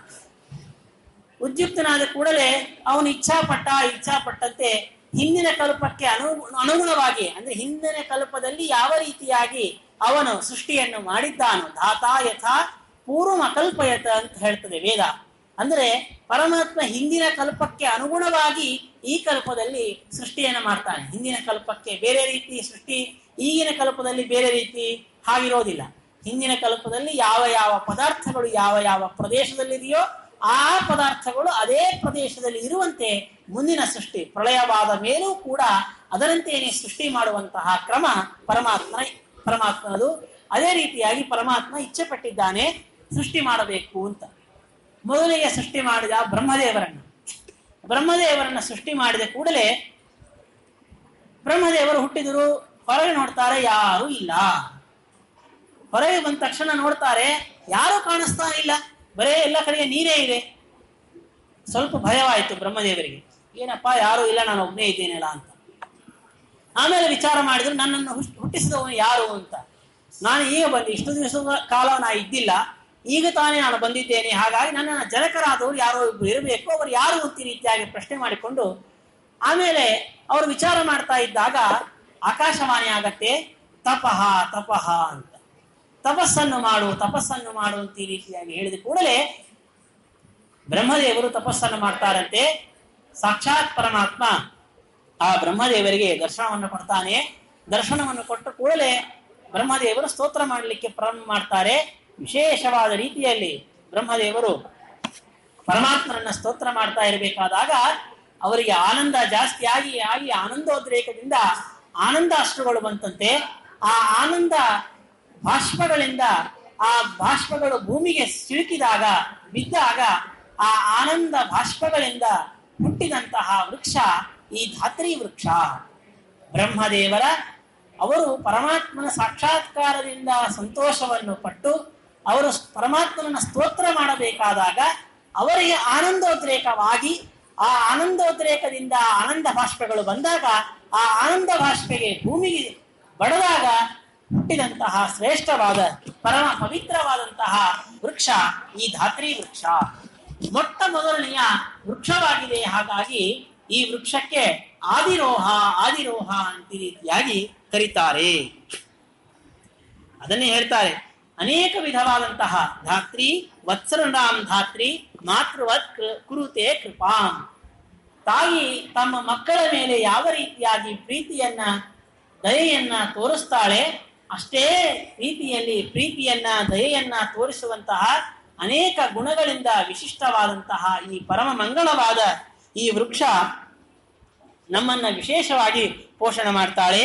ಉದ್ಯುಕ್ತನಾದ ಕೂಡಲೇ ಅವನು ಇಚ್ಛಾಪಟ್ಟ ಇಚ್ಛಾಪಟ್ಟಂತೆ ಹಿಂದಿನ ಕಲ್ಪಕ್ಕೆ ಅನು ಅನುಗುಣವಾಗಿ ಅಂದ್ರೆ ಹಿಂದಿನ ಕಲ್ಪದಲ್ಲಿ ಯಾವ ರೀತಿಯಾಗಿ ಅವನು ಸೃಷ್ಟಿಯನ್ನು ಮಾಡಿದ್ದಾನೋ ಧಾತಾ ಯಥಾ ಪೂರ್ವ ಅಕಲ್ಪಯತ ಅಂತ ಹೇಳ್ತದೆ ವೇದ ಅಂದ್ರೆ ಪರಮಾತ್ಮ ಹಿಂದಿನ ಕಲ್ಪಕ್ಕೆ ಅನುಗುಣವಾಗಿ ಈ ಕಲ್ಪದಲ್ಲಿ ಸೃಷ್ಟಿಯನ್ನು ಮಾಡ್ತಾನೆ ಹಿಂದಿನ ಕಲ್ಪಕ್ಕೆ ಬೇರೆ ರೀತಿ ಸೃಷ್ಟಿ ಈಗಿನ ಕಲ್ಪದಲ್ಲಿ ಬೇರೆ ರೀತಿ ಹಾಗಿರೋದಿಲ್ಲ ಹಿಂದಿನ ಕಲ್ಪದಲ್ಲಿ ಯಾವ ಯಾವ ಪದಾರ್ಥಗಳು ಯಾವ ಯಾವ ಪ್ರದೇಶದಲ್ಲಿದೆಯೋ ಆ ಪದಾರ್ಥಗಳು ಅದೇ ಪ್ರದೇಶದಲ್ಲಿ ಇರುವಂತೆ ಮುಂದಿನ ಸೃಷ್ಟಿ ಪ್ರಳಯವಾದ ಮೇಲೂ ಕೂಡ ಅದರಂತೆಯೇ ಸೃಷ್ಟಿ ಮಾಡುವಂತಹ ಕ್ರಮ ಪರಮಾತ್ಮ ಪರಮಾತ್ಮನದು ಅದೇ ರೀತಿಯಾಗಿ ಪರಮಾತ್ಮ ಇಚ್ಛೆ ಪಟ್ಟಿದ್ದಾನೆ ಸೃಷ್ಟಿ ಮಾಡಬೇಕು ಅಂತ ಮೊದಲಿಗೆ ಸೃಷ್ಟಿ ಮಾಡಿದ ಬ್ರಹ್ಮದೇವರನ್ನ ಬ್ರಹ್ಮದೇವರನ್ನ ಸೃಷ್ಟಿ ಮಾಡಿದ ಕೂಡಲೇ ಬ್ರಹ್ಮದೇವರು ಹುಟ್ಟಿದರು ಹೊರಗೆ ನೋಡ್ತಾರೆ ಯಾರೂ ಇಲ್ಲ ಹೊರಗೆ ಬಂದ ತಕ್ಷಣ ನೋಡ್ತಾರೆ ಯಾರು ಕಾಣಿಸ್ತಾ ಇಲ್ಲ ಬರೇ ಎಲ್ಲ ಕಡೆಗೆ ನೀರೇ ಇದೆ ಸ್ವಲ್ಪ ಭಯವಾಯಿತು ಬ್ರಹ್ಮದೇವರಿಗೆ ಏನಪ್ಪ ಯಾರು ಇಲ್ಲ ನಾನು ಒಬ್ಬನೇ ಇದ್ದೇನಲ್ಲ ಅಂತ ಆಮೇಲೆ ವಿಚಾರ ಮಾಡಿದ್ರು ನನ್ನನ್ನು ಹುಟ್- ಹುಟ್ಟಿಸಿದವನು ಯಾರು ಅಂತ ನಾನು ಈಗ ಬಂದೆ ಇಷ್ಟು ದಿವಸದ ಕಾಲ ನಾ ಇದ್ದಿಲ್ಲ ಈಗ ತಾನೇ ನಾನು ಬಂದಿದ್ದೇನೆ ಹಾಗಾಗಿ ನನ್ನ ಜನಕರಾದವರು ಯಾರೋ ಇಬ್ರು ಇರಬೇಕು ಅವರು ಯಾರು ಅಂತ ಈ ರೀತಿಯಾಗಿ ಪ್ರಶ್ನೆ ಮಾಡಿಕೊಂಡು ಆಮೇಲೆ ಅವರು ವಿಚಾರ ಮಾಡ್ತಾ ಇದ್ದಾಗ ಆಕಾಶವಾಣಿ ಆಗತ್ತೆ ತಪಃ ತಪಃ ಅಂತ ತಪಸ್ಸನ್ನು ಮಾಡು ತಪಸ್ಸನ್ನು ಮಾಡು ಅಂತ ಈ ರೀತಿಯಾಗಿ ಹೇಳಿದ ಕೂಡಲೇ ಬ್ರಹ್ಮದೇವರು ತಪಸ್ಸನ್ನು ಮಾಡ್ತಾರಂತೆ ಸಾಕ್ಷಾತ್ ಪರಮಾತ್ಮ ಆ ಬ್ರಹ್ಮದೇವರಿಗೆ ದರ್ಶನವನ್ನು ಕೊಡ್ತಾನೆ ದರ್ಶನವನ್ನು ಕೊಟ್ಟ ಕೂಡಲೇ ಬ್ರಹ್ಮದೇವರು ಸ್ತೋತ್ರ ಮಾಡಲಿಕ್ಕೆ ಪ್ರಾರಂಭ ಮಾಡ್ತಾರೆ ವಿಶೇಷವಾದ ರೀತಿಯಲ್ಲಿ ಬ್ರಹ್ಮದೇವರು ಪರಮಾತ್ಮನನ್ನ ಸ್ತೋತ್ರ ಮಾಡ್ತಾ ಇರಬೇಕಾದಾಗ ಅವರಿಗೆ ಆನಂದ ಜಾಸ್ತಿ ಆಗಿ ಆಗಿ ಆನಂದೋದ್ರೇಕದಿಂದ ಆನಂದ ಅಶ್ರುಗಳು ಬಂತಂತೆ ಆ ಆನಂದ ಬಾಷ್ಪಗಳಿಂದ ಆ ಬಾಷ್ಪಗಳು ಭೂಮಿಗೆ ಸಿಲುಕಿದಾಗ ಬಿದ್ದಾಗ ಆ ಆನಂದ ಬಾಷ್ಪಗಳಿಂದ ಹುಟ್ಟಿದಂತಹ ವೃಕ್ಷ ಈ ಧಾತ್ರಿ ವೃಕ್ಷ ಬ್ರಹ್ಮದೇವರ ಅವರು ಪರಮಾತ್ಮನ ಸಾಕ್ಷಾತ್ಕಾರದಿಂದ ಸಂತೋಷವನ್ನು ಪಟ್ಟು ಅವರು ಪರಮಾತ್ಮನ ಸ್ತೋತ್ರ ಮಾಡಬೇಕಾದಾಗ ಅವರಿಗೆ ಆನಂದೋದ್ರೇಕವಾಗಿ ಆ ಆನಂದೋದ್ರೇಕದಿಂದ ಆನಂದ ಭಾಷ್ಪಗಳು ಬಂದಾಗ ಆ ಆನಂದ ಭಾಷ್ಪೆಗೆ ಭೂಮಿಗೆ ಬಡದಾಗ ಹುಟ್ಟಿದಂತಹ ಶ್ರೇಷ್ಠವಾದ ಪರಮ ಪವಿತ್ರವಾದಂತಹ ವೃಕ್ಷ ಈ ಧಾತ್ರಿ ವೃಕ್ಷ ಮೊಟ್ಟ ಮೊದಲನೆಯ ವೃಕ್ಷವಾಗಿದೆ ಹಾಗಾಗಿ ಈ ವೃಕ್ಷಕ್ಕೆ ಆದಿರೋಹ ಆದಿರೋಹ ಅಂತ ಈ ರೀತಿಯಾಗಿ ಕರೀತಾರೆ ಅದನ್ನೇ ಹೇಳ್ತಾರೆ ಅನೇಕ ವಿಧವಾದಂತಹ ಧಾತ್ರಿ ವತ್ಸರನಾಂ ಧಾತ್ರಿ ಮಾತೃವತ್ ಕೃ- ಕುರುತೆ ಕೃಪಾಂ ತಾಯಿ ತಮ್ಮ ಮಕ್ಕಳ ಮೇಲೆ ಯಾವ ರೀತಿಯಾಗಿ ಪ್ರೀತಿಯನ್ನ ದಯೆಯನ್ನ ತೋರಿಸ್ತಾಳೆ ಅಷ್ಟೇ ರೀತಿಯಲ್ಲಿ ಪ್ರೀತಿಯನ್ನ ದಯೆಯನ್ನ ತೋರಿಸುವಂತಹ ಅನೇಕ ಗುಣಗಳಿಂದ ವಿಶಿಷ್ಟವಾದಂತಹ ಈ ಪರಮ ಮಂಗಳವಾದ ಈ ವೃಕ್ಷ ನಮ್ಮನ್ನ ವಿಶೇಷವಾಗಿ ಪೋಷಣೆ ಮಾಡ್ತಾಳೆ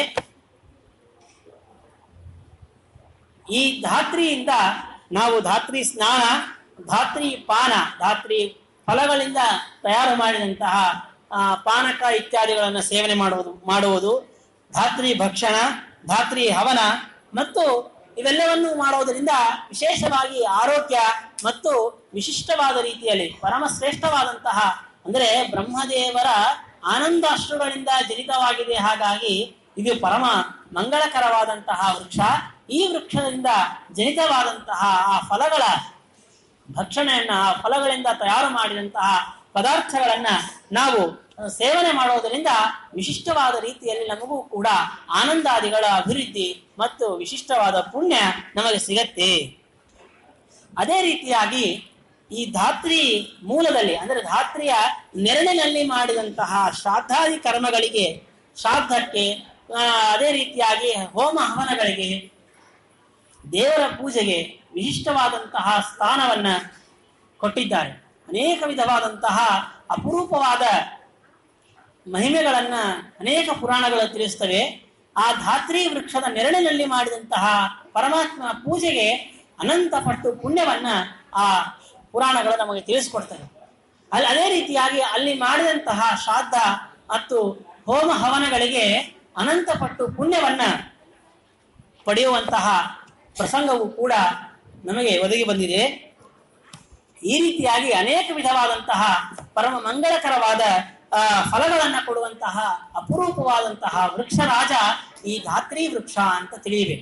ಈ ಧಾತ್ರಿಯಿಂದ ನಾವು ಧಾತ್ರಿ ಸ್ನಾನ ಧಾತ್ರಿ ಪಾನ ಧಾತ್ರಿ ಫಲಗಳಿಂದ ತಯಾರು ಮಾಡಿದಂತಹ ಆ, ಪಾನಕ ಇತ್ಯಾದಿಗಳನ್ನು ಸೇವನೆ ಮಾಡುವುದು ಮಾಡುವುದು ಧಾತ್ರಿ ಭಕ್ಷಣ ಧಾತ್ರಿ ಹವನ ಮತ್ತು ಇವೆಲ್ಲವನ್ನು ಮಾಡುವುದರಿಂದ ವಿಶೇಷವಾಗಿ ಆರೋಗ್ಯ ಮತ್ತು ವಿಶಿಷ್ಟವಾದ ರೀತಿಯಲ್ಲಿ ಪರಮ ಶ್ರೇಷ್ಠವಾದಂತಹ ಅಂದರೆ ಬ್ರಹ್ಮದೇವರ ಆನಂದಾಶ್ರುಗಳಿಂದ ಜನಿತವಾಗಿದೆ ಹಾಗಾಗಿ ಇದು ಪರಮ ಮಂಗಳಕರವಾದಂತಹ ವೃಕ್ಷ ಈ ವೃಕ್ಷದಿಂದ ಜನಿತವಾದಂತಹ ಆ ಫಲಗಳ ಭಕ್ಷಣೆಯನ್ನ ಆ ಫಲಗಳಿಂದ ತಯಾರು ಮಾಡಿದಂತಹ ಪದಾರ್ಥಗಳನ್ನ ನಾವು ಅಹ್, ಸೇವನೆ ಮಾಡೋದರಿಂದ ವಿಶಿಷ್ಟವಾದ ರೀತಿಯಲ್ಲಿ ನಮಗೂ ಕೂಡ ಆನಂದಾದಿಗಳ ಅಭಿವೃದ್ಧಿ ಮತ್ತು ವಿಶಿಷ್ಟವಾದ ಪುಣ್ಯ ನಮಗೆ ಸಿಗತ್ತೆ ಅದೇ ರೀತಿಯಾಗಿ ಈ ಧಾತ್ರಿ ಮೂಲದಲ್ಲಿ ಅಂದರೆ ಧಾತ್ರಿಯ ನೆರಳಿನಲ್ಲಿ ಮಾಡಿದಂತಹ ಶ್ರಾದ್ದಾದಿ ಕರ್ಮಗಳಿಗೆ ಶ್ರಾದ್ದಕ್ಕೆ ಆ, ಅದೇ ರೀತಿಯಾಗಿ ಹೋಮ ಹವನಗಳಿಗೆ ದೇವರ ಪೂಜೆಗೆ ವಿಶಿಷ್ಟವಾದಂತಹ ಸ್ಥಾನವನ್ನ ಕೊಟ್ಟಿದ್ದಾರೆ ಅನೇಕ ವಿಧವಾದಂತಹ ಅಪರೂಪವಾದ ಮಹಿಮೆಗಳನ್ನ ಅನೇಕ ಪುರಾಣಗಳು ತಿಳಿಸ್ತವೆ ಆ ಧಾತ್ರಿ ವೃಕ್ಷದ ನೆರಳಿನಲ್ಲಿ ಮಾಡಿದಂತಹ ಪರಮಾತ್ಮ ಪೂಜೆಗೆ ಅನಂತ ಪಟ್ಟು ಪುಣ್ಯವನ್ನ ಆ ಪುರಾಣಗಳು ನಮಗೆ ತಿಳಿಸ್ಕೊಡ್ತವೆ ಅಲ್ಲಿ ಅದೇ ರೀತಿಯಾಗಿ ಅಲ್ಲಿ ಮಾಡಿದಂತಹ ಶ್ರಾದ್ದ ಮತ್ತು ಹೋಮ ಹವನಗಳಿಗೆ ಅನಂತ ಪಟ್ಟು ಪುಣ್ಯವನ್ನ ಪಡೆಯುವಂತಹ ಪ್ರಸಂಗವು ಕೂಡ ನಮಗೆ ಒದಗಿ ಬಂದಿದೆ ಈ ರೀತಿಯಾಗಿ ಅನೇಕ ವಿಧವಾದಂತಹ ಪರಮ ಮಂಗಳಕರವಾದ ಆ, ಫಲಗಳನ್ನ ಕೊಡುವಂತಹ ಅಪರೂಪವಾದಂತಹ ವೃಕ್ಷರಾಜ ಈ ಧಾತ್ರಿ ವೃಕ್ಷ ಅಂತ ತಿಳಿಯಬೇಕು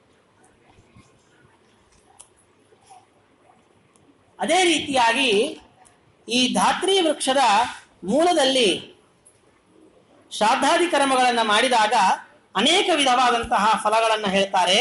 ಅದೇ ರೀತಿಯಾಗಿ ಈ ಧಾತ್ರಿ ವೃಕ್ಷದ ಮೂಲದಲ್ಲಿ ಶ್ರಾದ್ದಾದಿ ಕರ್ಮಗಳನ್ನ ಮಾಡಿದಾಗ ಅನೇಕ ವಿಧವಾದಂತಹ ಫಲಗಳನ್ನ ಹೇಳ್ತಾರೆ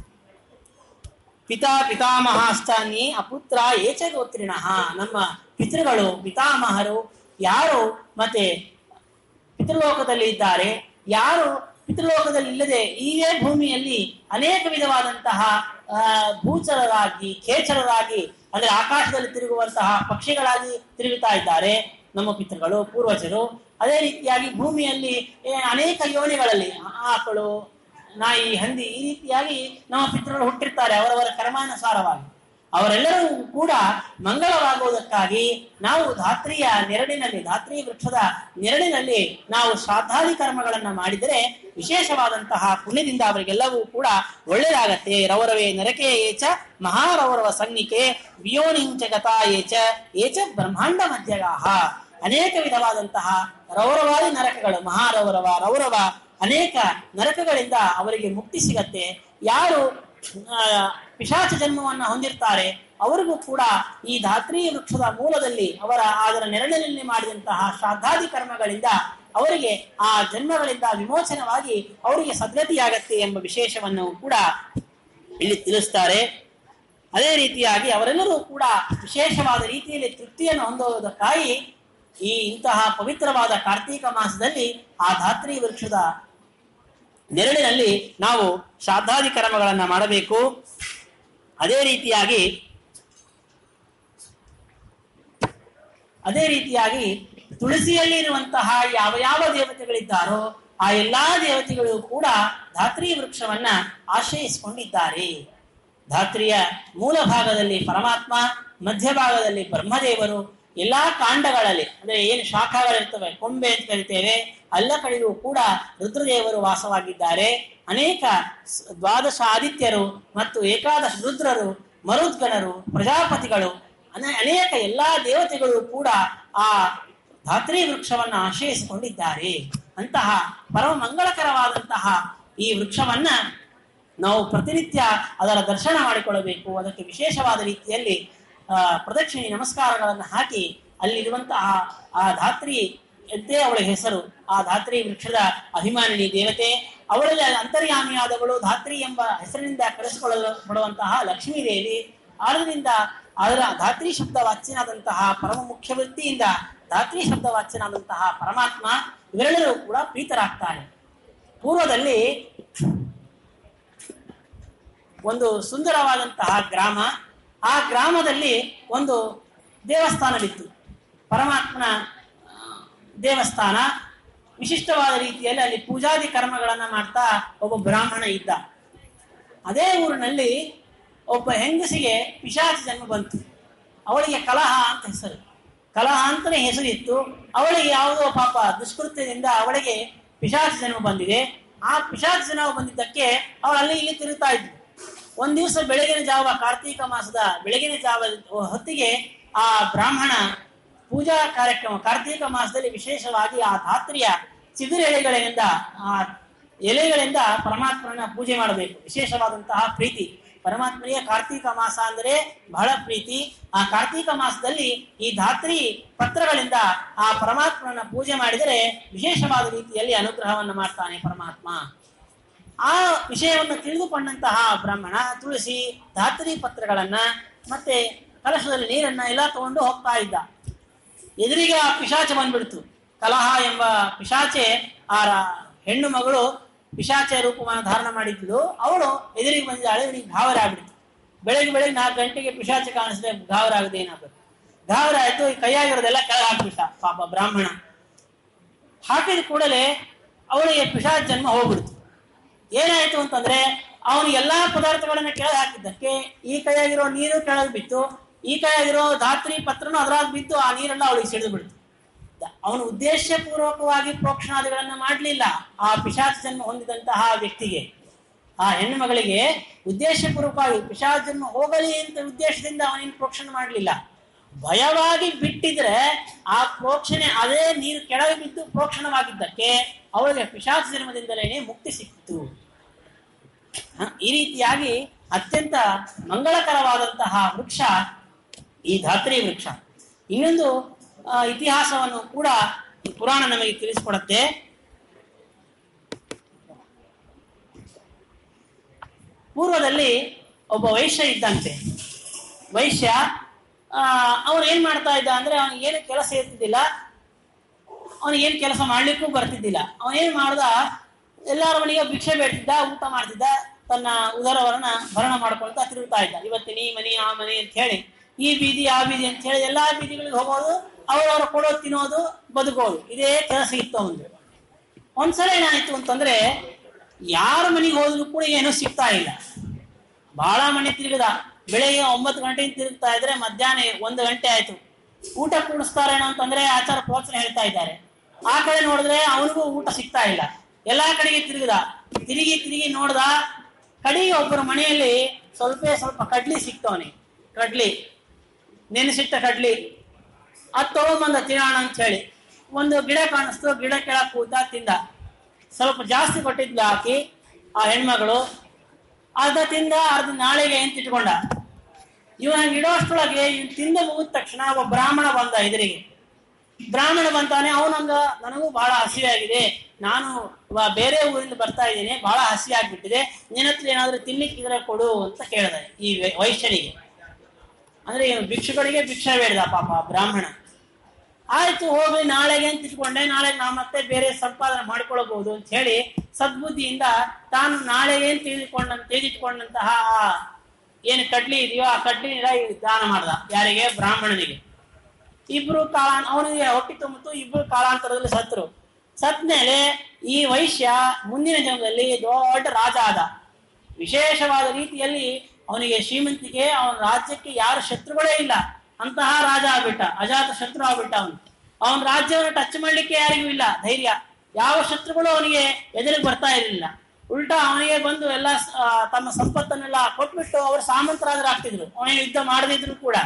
ಪಿತಾ ಪಿತಾಮಹಾಸ್ತಾನಿ ಅಪುತ್ರ ಏಚ ಗೋತ್ರಿಣಃ ನಮ್ಮ ಪಿತೃಗಳು ಪಿತಾಮಹರು ಯಾರು ಮತ್ತೆ ಪಿತೃಲೋಕದಲ್ಲಿ ಇದ್ದಾರೆ ಯಾರು ಪಿತೃಲೋಕದಲ್ಲಿ ಇಲ್ಲದೆ ಇದೇ ಭೂಮಿಯಲ್ಲಿ ಅನೇಕ ವಿಧವಾದಂತಹ ಆ, ಭೂಚರರಾಗಿ ಖೇಚರರಾಗಿ ಅಂದ್ರೆ ಆಕಾಶದಲ್ಲಿ ತಿರುಗುವಂತಹ ಪಕ್ಷಿಗಳಾಗಿ ತಿರುಗುತ್ತಾ ಇದ್ದಾರೆ ನಮ್ಮ ಪಿತೃಗಳು ಪೂರ್ವಜರು ಅದೇ ರೀತಿಯಾಗಿ ಭೂಮಿಯಲ್ಲಿ ಏ, ಅನೇಕ ಯೋನಿಗಳಲ್ಲಿ ಆಕಳು ನಾಯಿ ಹಂದಿ ಈ ರೀತಿಯಾಗಿ ನಮ್ಮ ಪಿತೃಗಳು ಹುಟ್ಟಿರ್ತಾರೆ ಅವರವರ ಕರ್ಮಾನುಸಾರವಾಗಿ ಅವರೆಲ್ಲರೂ ಕೂಡ ಮಂಗಳವಾಗುವುದಕ್ಕಾಗಿ ನಾವು ಧಾತ್ರಿಯ ನೆರಳಿನಲ್ಲಿ ಧಾತ್ರಿ ವೃಕ್ಷದ ನೆರಳಿನಲ್ಲಿ ನಾವು ಶ್ರಾದ್ದಾದಿ ಕರ್ಮಗಳನ್ನ ಮಾಡಿದರೆ ವಿಶೇಷವಾದಂತಹ ಪುಣ್ಯದಿಂದ ಅವರಿಗೆಲ್ಲವೂ ಕೂಡ ಒಳ್ಳೆಯದಾಗತ್ತೆ ರೌರವೇ ನರಕೆ ಏಚ ಮಹಾರೌರವ ಸನ್ನಿಕೆ ವಿಯೋನಿಂಚ ಗತಾ ಏಚ ಏಚ ಬ್ರಹ್ಮಾಂಡ ಮಧ್ಯಗಾಹ ಅನೇಕ ವಿಧವಾದಂತಹ ರೌರವಾದಿ ನರಕಗಳು ಮಹಾರೌರವ ರೌರವ ಅನೇಕ ನರಕಗಳಿಂದ ಅವರಿಗೆ ಮುಕ್ತಿ ಸಿಗತ್ತೆ ಯಾರು ಆ, ಪಿಶಾಚ ಜನ್ಮವನ್ನ ಹೊಂದಿರ್ತಾರೆ ಅವರಿಗೂ ಕೂಡ ಈ ಧಾತ್ರಿ ವೃಕ್ಷದ ಮೂಲದಲ್ಲಿ ಅವರ ಅದರ ನೆರಳಿನಲ್ಲಿ ಮಾಡಿದಂತಹ ಶ್ರಾದ್ದಾದಿ ಕರ್ಮಗಳಿಂದ ಅವರಿಗೆ ಆ ಜನ್ಮಗಳಿಂದ ವಿಮೋಚನವಾಗಿ ಅವರಿಗೆ ಸದ್ಗತಿಯಾಗತ್ತೆ ಎಂಬ ವಿಶೇಷವನ್ನು ಕೂಡ ಇಲ್ಲಿ ತಿಳಿಸ್ತಾರೆ ಅದೇ ರೀತಿಯಾಗಿ ಅವರೆಲ್ಲರೂ ಕೂಡ ವಿಶೇಷವಾದ ರೀತಿಯಲ್ಲಿ ತೃಪ್ತಿಯನ್ನು ಹೊಂದುವುದಕ್ಕಾಗಿ ಈ ಇಂತಹ ಪವಿತ್ರವಾದ ಕಾರ್ತೀಕ ಮಾಸದಲ್ಲಿ ಆ ಧಾತ್ರಿ ವೃಕ್ಷದ ನೆರಳಿನಲ್ಲಿ ನಾವು ಶ್ರಾದ್ದಾದಿ ಕರ್ಮಗಳನ್ನ ಮಾಡಬೇಕು ಅದೇ ರೀತಿಯಾಗಿ ಅದೇ ರೀತಿಯಾಗಿ ತುಳಸಿಯಲ್ಲಿ ಇರುವಂತಹ ಯಾವ ಯಾವ ದೇವತೆಗಳಿದ್ದಾರೋ ಆ ಎಲ್ಲಾ ದೇವತೆಗಳು ಕೂಡ ಧಾತ್ರಿ ವೃಕ್ಷವನ್ನ ಆಶ್ರಯಿಸಿಕೊಂಡಿದ್ದಾರೆ ಧಾತ್ರಿಯ ಮೂಲ ಭಾಗದಲ್ಲಿ ಪರಮಾತ್ಮ ಮಧ್ಯಭಾಗದಲ್ಲಿ ಬ್ರಹ್ಮದೇವರು ಎಲ್ಲಾ ಕಾಂಡಗಳಲ್ಲಿ ಅಂದ್ರೆ ಏನು ಶಾಖಗಳಿರ್ತವೆ ಕೊಂಬೆ ಅಂತ ಕರಿತೇವೆ ಎಲ್ಲ ಕಡೆಯೂ ಕೂಡ ರುದ್ರದೇವರು ವಾಸವಾಗಿದ್ದಾರೆ ಅನೇಕ ಸ್- ದ್ವಾದಶ ಆದಿತ್ಯರು ಮತ್ತು ಏಕಾದಶ ರುದ್ರರು ಮರುದ್ಗಣರು ಪ್ರಜಾಪತಿಗಳು ಅನೆ- ಅನೇಕ ಎಲ್ಲಾ ದೇವತೆಗಳು ಕೂಡ ಆ ಧಾತ್ರಿ ವೃಕ್ಷವನ್ನ ಆಶ್ರಯಿಸಿಕೊಂಡಿದ್ದಾರೆ ಅಂತಹ ಪರಮ ಮಂಗಳಕರವಾದಂತಹ ಈ ವೃಕ್ಷವನ್ನ ನಾವು ಪ್ರತಿನಿತ್ಯ ಅದರ ದರ್ಶನ ಮಾಡಿಕೊಳ್ಳಬೇಕು ಅದಕ್ಕೆ ವಿಶೇಷವಾದ ರೀತಿಯಲ್ಲಿ ಆ, ಪ್ರದಕ್ಷಿಣೆ ನಮಸ್ಕಾರಗಳನ್ನು ಹಾಕಿ ಅಲ್ಲಿರುವಂತಹ ಆ ಧಾತ್ರಿ ಎಂದೇ ಅವಳ ಹೆಸರು ಆ ಧಾತ್ರಿ ವೃಕ್ಷದ ಅಭಿಮಾನಿನಿ ದೇವತೆ ಅವಳಲ್ಲಿ ಅಂತರ್ಯಾಮಿಯಾದವಳು ಧಾತ್ರಿ ಎಂಬ ಹೆಸರಿನಿಂದ ಕರೆಸಿಕೊಳ್ಳಲು ಪಡುವಂತಹ ಲಕ್ಷ್ಮೀ ದೇವಿ ಆದ್ದರಿಂದ ಅದರ ಧಾತ್ರಿ ಶಬ್ದ ವಾಚ್ಯನಾದಂತಹ ಪರಮ ಮುಖ್ಯ ವೃತ್ತಿಯಿಂದ ಧಾತ್ರಿ ಶಬ್ದವಾಚ್ಯನಾದಂತಹ ಪರಮಾತ್ಮ ಇವೆರಡರೂ ಕೂಡ ಪ್ರೀತರಾಗ್ತಾರೆ ಪೂರ್ವದಲ್ಲಿ ಒಂದು ಸುಂದರವಾದಂತಹ ಗ್ರಾಮ ಆ ಗ್ರಾಮದಲ್ಲಿ ಒಂದು ದೇವಸ್ಥಾನವಿತ್ತು ಪರಮಾತ್ಮನ ಆ, ದೇವಸ್ಥಾನ ವಿಶಿಷ್ಟವಾದ ರೀತಿಯಲ್ಲಿ ಅಲ್ಲಿ ಪೂಜಾದಿ ಕರ್ಮಗಳನ್ನು ಮಾಡ್ತಾ ಒಬ್ಬ ಬ್ರಾಹ್ಮಣ ಇದ್ದ ಅದೇ ಊರಿನಲ್ಲಿ ಒಬ್ಬ ಹೆಂಗಸಿಗೆ ಪಿಶಾಚ ಜನ್ಮ ಬಂತು ಅವಳಿಗೆ ಕಲಹ ಅಂತ ಹೆಸರು ಕಲಹ ಅಂತಲೇ ಹೆಸರಿತ್ತು ಅವಳಿಗೆ ಯಾವುದೋ ಪಾಪ ದುಷ್ಕೃತ್ಯದಿಂದ ಅವಳಿಗೆ ಪಿಶಾಚ ಜನ್ಮ ಬಂದಿದೆ ಆ ಪಿಶಾಚ ಜನ್ಮ ಬಂದಿದ್ದಕ್ಕೆ ಅವಳು ಅಲ್ಲಿ ಇಲ್ಲಿ ತಿರುಗ್ತಾ ಇದ್ಳು ಒಂದ್ ದಿವಸ ಬೆಳಗಿನ ಜಾವ ಕಾರ್ತೀಕ ಮಾಸದ ಬೆಳಗಿನ ಜಾವ ಹೊತ್ತಿಗೆ ಆ ಬ್ರಾಹ್ಮಣ ಪೂಜಾ ಕಾರ್ಯಕ್ರಮ ಕಾರ್ತೀಕ ಮಾಸದಲ್ಲಿ ವಿಶೇಷವಾಗಿ ಆ ಧಾತ್ರಿಯ ಚಿಗುರು ಎಲೆಗಳಿಂದ ಆ ಎಲೆಗಳಿಂದ ಪರಮಾತ್ಮನ ಪೂಜೆ ಮಾಡಬೇಕು ವಿಶೇಷವಾದಂತಹ ಪ್ರೀತಿ ಪರಮಾತ್ಮನಿಗೆ ಕಾರ್ತೀಕ ಮಾಸ ಅಂದರೆ ಬಹಳ ಪ್ರೀತಿ ಆ ಕಾರ್ತೀಕ ಮಾಸದಲ್ಲಿ ಈ ಧಾತ್ರಿ ಪತ್ರಗಳಿಂದ ಆ ಪರಮಾತ್ಮನ ಪೂಜೆ ಮಾಡಿದರೆ ವಿಶೇಷವಾದ ರೀತಿಯಲ್ಲಿ ಅನುಗ್ರಹವನ್ನು ಮಾಡ್ತಾನೆ ಪರಮಾತ್ಮ ಆ ವಿಷಯವನ್ನು ತಿಳಿದುಕೊಂಡಂತಹ ಬ್ರಾಹ್ಮಣ ತುಳಸಿ ಧಾತ್ರಿ ಪತ್ರಗಳನ್ನ ಮತ್ತೆ ಕಲಶದಲ್ಲಿ ನೀರನ್ನ ಎಲ್ಲ ತಗೊಂಡು ಹೋಗ್ತಾ ಇದ್ದ ಎದುರಿಗೆ ಆ ಪಿಶಾಚ ಬಂದ್ಬಿಡ್ತು ಕಲಹ ಎಂಬ ಪಿಶಾಚೆ ಆ ರ- ಹೆಣ್ಣು ಮಗಳು ಪಿಶಾಚ ರೂಪವನ್ನು ಧಾರಣ ಮಾಡಿದ್ಲು ಅವಳು ಎದುರಿಗೆ ಬಂದಿದ್ದಾಳೆ ಇವನಿಗೆ ಗಾವರ ಆಗ್ಬಿಡ್ತು ಬೆಳಗ್ಗೆ ಬೆಳಗ್ಗೆ ನಾಲ್ಕು ಗಂಟೆಗೆ ಪಿಶಾಚ ಕಾಣಿಸಿದ್ರೆ ಗಾವರ ಆಗದೆ ಏನಾಗ್ಬೇಕು ಗಾವರ ಆಯ್ತು ಈ ಕೈಯಾಗಿರೋದೆಲ್ಲ ಕೆಳಗೆ ಹಾಕ್ಬಿಟ್ಟ ಪಾಪ ಬ್ರಾಹ್ಮಣ ಹಾಕಿದ ಕೂಡಲೇ ಅವಳಿಗೆ ಪಿಶಾಚ ಜನ್ಮ ಹೋಗ್ಬಿಡ್ತು ಏನಾಯ್ತು ಅಂತಂದ್ರೆ ಅವನು ಎಲ್ಲಾ ಪದಾರ್ಥಗಳನ್ನ ಕೆಳಗೆ ಹಾಕಿದ್ದಕ್ಕೆ ಈ ಕೈಯಾಗಿರೋ ನೀರು ಕೆಳಗೆ ಬಿತ್ತು ಈ ಕೈಯಾಗಿರೋ ಧಾತ್ರಿ ಪತ್ರನು ಅದ್ರಾಗ ಬಿದ್ದು ಆ ನೀರೆಲ್ಲ ಅವಳಿಗೆ ಸಿಡಿದು ಬಿಡ್ತು ಅವನು ಉದ್ದೇಶಪೂರ್ವಕವಾಗಿ ಪ್ರೋಕ್ಷಣಾದಿಗಳನ್ನ ಮಾಡಲಿಲ್ಲ ಆ ಪಿಶಾಚ ಜನ್ಮ ಹೊಂದಿದಂತಹ ವ್ಯಕ್ತಿಗೆ ಆ ಹೆಣ್ಣು ಮಗಳಿಗೆ ಉದ್ದೇಶಪೂರ್ವಕವಾಗಿ ಪಿಶಾಚ ಜನ್ಮ ಹೋಗಲಿ ಅಂತ ಉದ್ದೇಶದಿಂದ ಅವನೇನು ಪ್ರೋಕ್ಷಣೆ ಮಾಡಲಿಲ್ಲ ಭಯವಾಗಿ ಬಿಟ್ಟಿದ್ರೆ ಆ ಪ್ರೋಕ್ಷಣೆ ಅದೇ ನೀರು ಕೆಳಗೆ ಬಿದ್ದು ಪ್ರೋಕ್ಷಣವಾಗಿದ್ದಕ್ಕೆ ಅವಳಿಗೆ ಪಿಶಾಚ ಜನ್ಮದಿಂದಲೇ ಮುಕ್ತಿ ಸಿಕ್ತು ಹ, ಈ ರೀತಿಯಾಗಿ ಅತ್ಯಂತ ಮಂಗಳಕರವಾದಂತಹ ವೃಕ್ಷ ಈ ಧಾತ್ರಿ ವೃಕ್ಷ ಇನ್ನೊಂದು ಆ, ಇತಿಹಾಸವನ್ನು ಕೂಡ ಈ ಪುರಾಣ ನಮಗೆ ತಿಳಿಸಿಕೊಡುತ್ತೆ ಪೂರ್ವದಲ್ಲಿ ಒಬ್ಬ ವೈಶ್ಯ ಇದ್ದಂತೆ ವೈಶ್ಯ ಆ, ಅವನು ಏನ್ ಮಾಡ್ತಾ ಇದ್ದ ಅಂದ್ರೆ ಅವನಿಗೆ ಏನು ಕೆಲಸ ಇರ್ತಿದ್ದಿಲ್ಲ ಅವನಿಗೆ ಏನು ಕೆಲಸ ಮಾಡ್ಲಿಕ್ಕೂ ಬರ್ತಿದ್ದಿಲ್ಲ ಅವನೇನ್ ಮಾಡ್ದ ಎಲ್ಲಾರ ಮನೆಗೆ ಭಿಕ್ಷೆ ಬೇಡ್ತಿದ್ದ ಊಟ ಮಾಡ್ತಿದ್ದ ತನ್ನ ಉದರವರನ್ನ ಭರಣ ಮಾಡ್ಕೊಳ್ತಾ ತಿರುಗ್ತಾ ಇದ್ದ ಇವತ್ತಿನ ಈ ಮನೆ ಆ ಮನೆ ಅಂತ ಹೇಳಿ ಈ ಬೀದಿ ಆ ಬೀದಿ ಅಂತ ಹೇಳಿ ಎಲ್ಲಾ ಬೀದಿಗಳಿಗೆ ಹೋಗೋದು ಅವರವರು ಕೊಡೋದು ತಿನ್ನೋದು ಬದುಕೋದು ಇದೇ ಕೆಲಸ ಇತ್ತು ಅವನಿಗೆ ಒಂದ್ಸಲ ಏನಾಯ್ತು ಅಂತಂದ್ರೆ ಯಾರ ಮನೆಗೆ ಹೋದ್ರು ಕೂಡ ಏನೂ ಸಿಗ್ತಾ ಇಲ್ಲ ಬಹಳ ಮನೆ ತಿರುಗದ ಬೆಳಿಗ್ಗೆ ಒಂಬತ್ತು ಗಂಟೆಗೆ ತಿರುಗ್ತಾ ಇದ್ರೆ ಮಧ್ಯಾಹ್ನ ಒಂದು ಗಂಟೆ ಆಯ್ತು ಊಟ ಕೂಡಿಸ್ತಾರೇನೋ ಅಂತಂದ್ರೆ ಆಚಾರ ಪ್ರೋತ್ಸಾಹ ಹೇಳ್ತಾ ಇದ್ದಾರೆ ಆ ಕಡೆ ನೋಡಿದ್ರೆ ಅವನಿಗೂ ಊಟ ಸಿಗ್ತಾ ಇಲ್ಲ ಎಲ್ಲಾ ಕಡೆಗೆ ತಿರುಗಿದ ತಿರುಗಿ ತಿರುಗಿ ನೋಡ್ದ ಕಡೆಗೆ ಒಬ್ಬರ ಮನೆಯಲ್ಲಿ ಸ್ವಲ್ಪ ಸ್ವಲ್ಪ ಕಡ್ಲಿ ಸಿಕ್ತವನಿಗೆ ಕಡ್ಲಿ ನೆನೆಸಿಟ್ಟ ಕಡ್ಲಿ ಅದು ತಗೊಂಬಂದ ತಿನ್ನೋಣ ಅಂತ ಹೇಳಿ ಒಂದು ಗಿಡ ಕಾಣಿಸ್ತು ಗಿಡ ಕೆಳಗೆ ಕೂತ ತಿಂದ ಸ್ವಲ್ಪ ಜಾಸ್ತಿ ಕೊಟ್ಟಿದ್ಲು ಹಾಕಿ ಆ ಹೆಣ್ಮಗಳು ಅರ್ಧ ತಿಂದ ಅರ್ಧ ನಾಳೆಗೆ ಅಂತ ಇಟ್ಕೊಂಡ ಇವನ ಇಡೋಷ್ಟ್ರೊಳಗೆ ಇವ್ ತಿಂದ ಮುಗಿದ ತಕ್ಷಣ ಒಬ್ಬ ಬ್ರಾಹ್ಮಣ ಬಂದ ಎದುರಿಗೆ ಬ್ರಾಹ್ಮಣ ಬಂತಾನೆ ಅವನಂಗ ನನಗೂ ಬಹಳ ಹಸಿವೆ ಆಗಿದೆ ನಾನು ವ- ಬೇರೆ ಊರಿಂದ ಬರ್ತಾ ಇದ್ದೀನಿ ಬಹಳ ಹಸಿ ಆಗ್ಬಿಟ್ಟಿದೆ ನಿನ್ನ ಹತ್ರ ಏನಾದ್ರೂ ತಿನ್ಲಿಕ್ಕಿದ್ರೆ ಕೊಡು ಅಂತ ಕೇಳಿದೆ ಈ ವೈ- ವೈಶ್ಯನಿಗೆ ಅಂದ್ರೆ ಇವನು ಭಿಕ್ಷುಗಳಿಗೆ ಭಿಕ್ಷೆ ಬೇಡ್ದ ಪಾಪ ಬ್ರಾಹ್ಮಣ ಆಯ್ತು ಹೋಗ್ಲಿ ನಾಳೆಗೆ ಅಂತ ಇಟ್ಕೊಂಡೆ ನಾಳೆ ನಾ ಮತ್ತೆ ಬೇರೆ ಸಂಪಾದನೆ ಮಾಡ್ಕೊಳ್ಬಹುದು ಅಂತ ಹೇಳಿ ಸದ್ಬುದ್ಧಿಯಿಂದ ತಾನು ನಾಳೆಗೆ ಏನ್ ತಿಳಿದುಕೊಂಡ ತಿಳಿದಿಟ್ಕೊಂಡಂತಹ ಆ ಏನು ಕಡ್ಲಿ ಇದೆಯೋ ಆ ಕಡ್ಲಿ ದಾನ ಮಾಡ್ದ ಯಾರಿಗೆ ಬ್ರಾಹ್ಮಣನಿಗೆ ಇಬ್ರು ಕಾಳ ಅವನಿಗೆ ಹೊಟ್ಟಿ ತುಂಬಿತು ಇಬ್ರು ಕಾಲಾಂತರದಲ್ಲಿ ಸತ್ರು ಸತ್ ಮೇಲೆ ಈ ವೈಶ್ಯ ಮುಂದಿನ ಜನ್ಮದಲ್ಲಿ ದೊಡ್ಡ ರಾಜ ಆದ ವಿಶೇಷವಾದ ರೀತಿಯಲ್ಲಿ ಅವನಿಗೆ ಶ್ರೀಮಂತಿಗೆ ಅವನ ರಾಜ್ಯಕ್ಕೆ ಯಾರು ಶತ್ರುಗಳೇ ಇಲ್ಲ ಅಂತಹ ರಾಜ ಆಗ್ಬಿಟ್ಟ ಅಜಾತ ಶತ್ರು ಆಗ್ಬಿಟ್ಟ ಅವನು ಅವನ ರಾಜ್ಯವನ್ನು ಟಚ್ ಮಾಡ್ಲಿಕ್ಕೆ ಯಾರಿಗೂ ಇಲ್ಲ ಧೈರ್ಯ ಯಾವ ಶತ್ರುಗಳು ಅವನಿಗೆ ಎದುರಿಗೆ ಬರ್ತಾ ಇರಲಿಲ್ಲ ಉಲ್ಟಾ ಅವನಿಗೆ ಬಂದು ಎಲ್ಲ ಸ- ಆ, ತಮ್ಮ ಸಂಪತ್ತನ್ನೆಲ್ಲ ಕೊಟ್ಬಿಟ್ಟು ಅವರು ಸಾಮಂತರಾದರಾಗ್ತಿದ್ರು ಅವನಿಗೆ ಯುದ್ಧ ಮಾಡದಿದ್ರು ಕೂಡ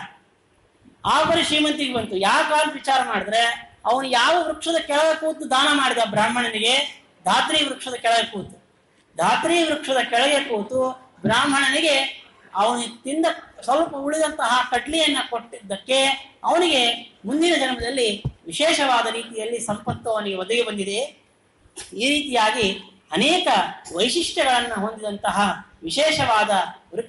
ಆ ಬರೀ ಶ್ರೀಮಂತಿಗೆ ಬಂತು ಯಾಕಾಗ ವಿಚಾರ ಮಾಡಿದ್ರೆ ಅವನು ಯಾವ ವೃಕ್ಷದ ಕೆಳಗೆ ಕೂತು ದಾನ ಮಾಡಿದ ಬ್ರಾಹ್ಮಣನಿಗೆ ಧಾತ್ರಿ ವೃಕ್ಷದ ಕೆಳಗೆ ಕೂತು ಧಾತ್ರಿ ವೃಕ್ಷದ ಕೆಳಗೆ ಕೂತು ಬ್ರಾಹ್ಮಣನಿಗೆ ಅವನಿಗೆ ತಿಂದ ಸ್ವಲ್ಪ ಉಳಿದಂತಹ ಕಡ್ಲಿಯನ್ನ ಕೊಟ್ಟಿದ್ದಕ್ಕೆ ಅವನಿಗೆ ಮುಂದಿನ ಜನ್ಮದಲ್ಲಿ ವಿಶೇಷವಾದ ರೀತಿಯಲ್ಲಿ ಸಂಪತ್ತು ಅವನಿಗೆ ಒದಗಿ ಬಂದಿದೆ ಈ ರೀತಿಯಾಗಿ ಅನೇಕ ವೈಶಿಷ್ಟ್ಯಗಳನ್ನು ಹೊಂದಿದಂತಹ ವಿಶೇಷವಾದ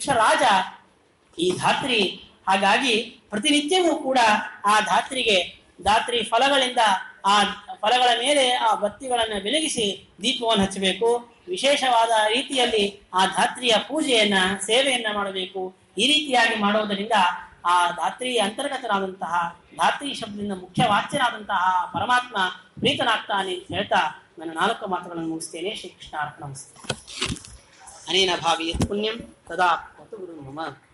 ವೃಕ್ಷರಾಜ ಈ ಧಾತ್ರಿ ಹಾಗಾಗಿ ಪ್ರತಿನಿತ್ಯವೂ ಕೂಡ ಆ ಧಾತ್ರಿಗೆ ಧಾತ್ರಿ ಫಲಗಳಿಂದ ಆ ಫಲಗಳ ಮೇಲೆ ಆ ಬತ್ತಿಗಳನ್ನು ಬೆಳಗಿಸಿ ದೀಪವನ್ನು ಹಚ್ಚಬೇಕು ವಿಶೇಷವಾದ ರೀತಿಯಲ್ಲಿ ಆ ಧಾತ್ರಿಯ ಪೂಜೆಯನ್ನ ಸೇವೆಯನ್ನ ಮಾಡಬೇಕು ಈ ರೀತಿಯಾಗಿ ಮಾಡುವುದರಿಂದ ಆ ಧಾತ್ರಿ ಅಂತರ್ಗತನಾದಂತಹ ಧಾತ್ರಿ ಶಬ್ದದಿಂದ ಮುಖ್ಯ ವಾಚ್ಯನಾದಂತಹ ಪರಮಾತ್ಮ ಪ್ರೀತನಾಗ್ತಾನೆ ಅಂತ ಹೇಳ್ತಾ ನನ್ನ ನಾಲ್ಕು ಮಾತುಗಳನ್ನು ಮುಗಿಸ್ತೇನೆ ಶ್ರೀಕೃಷ್ಣ ಅರ್ಪಣ ಅನೇನ ಭಾವಿ ಯತ್ ಪುಣ್ಯಂ ತದಾ ಗುರು ಮಮ